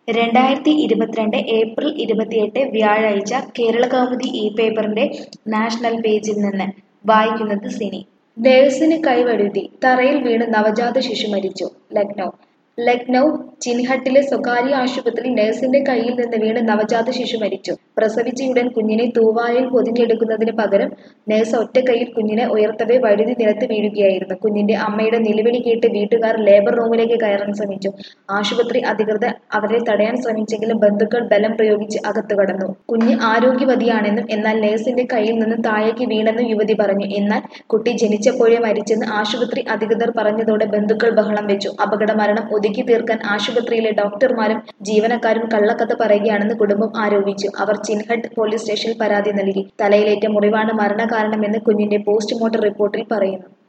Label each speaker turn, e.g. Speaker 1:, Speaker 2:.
Speaker 1: രണ്ടായിരത്തി ഇരുപത്തിരണ്ട് ഏപ്രിൽ ഇരുപത്തിയെട്ട് വ്യാഴാഴ്ച കേരളകൗമുദി ഈ പേപ്പറിന്റെ നാഷണൽ പേജിൽ നിന്ന് വായിക്കുന്നത് സിനി നേഴ്സിന് കൈവഴുതി തറയിൽ വീണ് നവജാത ശിശു മരിച്ചു ലക്നൗ ലക്നൗ ചിൻഹട്ടിലെ സ്വകാര്യ ആശുപത്രിയിൽ നഴ്സിന്റെ കയ്യിൽ നിന്ന് വീണ് നവജാത ശിശു മരിച്ചു പ്രസവിച്ചയുടൻ കുഞ്ഞിനെ തൂവാലയിൽ പൊതിഞ്ഞെടുക്കുന്നതിന് പകരം നഴ്സ് ഒറ്റക്കൈയിൽ കുഞ്ഞിനെ ഉയർത്തവേ വഴുതി നിലത്ത് വീഴുകയായിരുന്നു കുഞ്ഞിന്റെ അമ്മയുടെ നിലവിളി കേട്ട് വീട്ടുകാർ ലേബർ റൂമിലേക്ക് കയറാൻ ശ്രമിച്ചു ആശുപത്രി അധികൃതർ അവരെ തടയാൻ ശ്രമിച്ചെങ്കിലും ബന്ധുക്കൾ ബലം പ്രയോഗിച്ച് അകത്തു കടന്നു കുഞ്ഞ് ആരോഗ്യവതിയാണെന്നും എന്നാൽ നഴ്സിന്റെ കയ്യിൽ നിന്ന് താഴേക്ക് വീണെന്നും യുവതി പറഞ്ഞു എന്നാൽ കുട്ടി ജനിച്ചപ്പോഴേ മരിച്ചെന്ന് ആശുപത്രി അധികൃതർ പറഞ്ഞതോടെ ബന്ധുക്കൾ ബഹളം വെച്ചു അപകട മരണം ഒതുക്കി തീർക്കാൻ ആശുപത്രിയിലെ ഡോക്ടർമാരും ജീവനക്കാരും കള്ളക്കഥ പറയുകയാണെന്ന് കുടുംബം ആരോപിച്ചു അവർ ചിൻഹട്ട് പോലീസ് സ്റ്റേഷനിൽ പരാതി നൽകി തലയിലേറ്റ മുറിവാണ് മരണകാരണമെന്ന് കുഞ്ഞിന്റെ പോസ്റ്റ്മോർട്ടം റിപ്പോർട്ടിൽ പറയുന്നു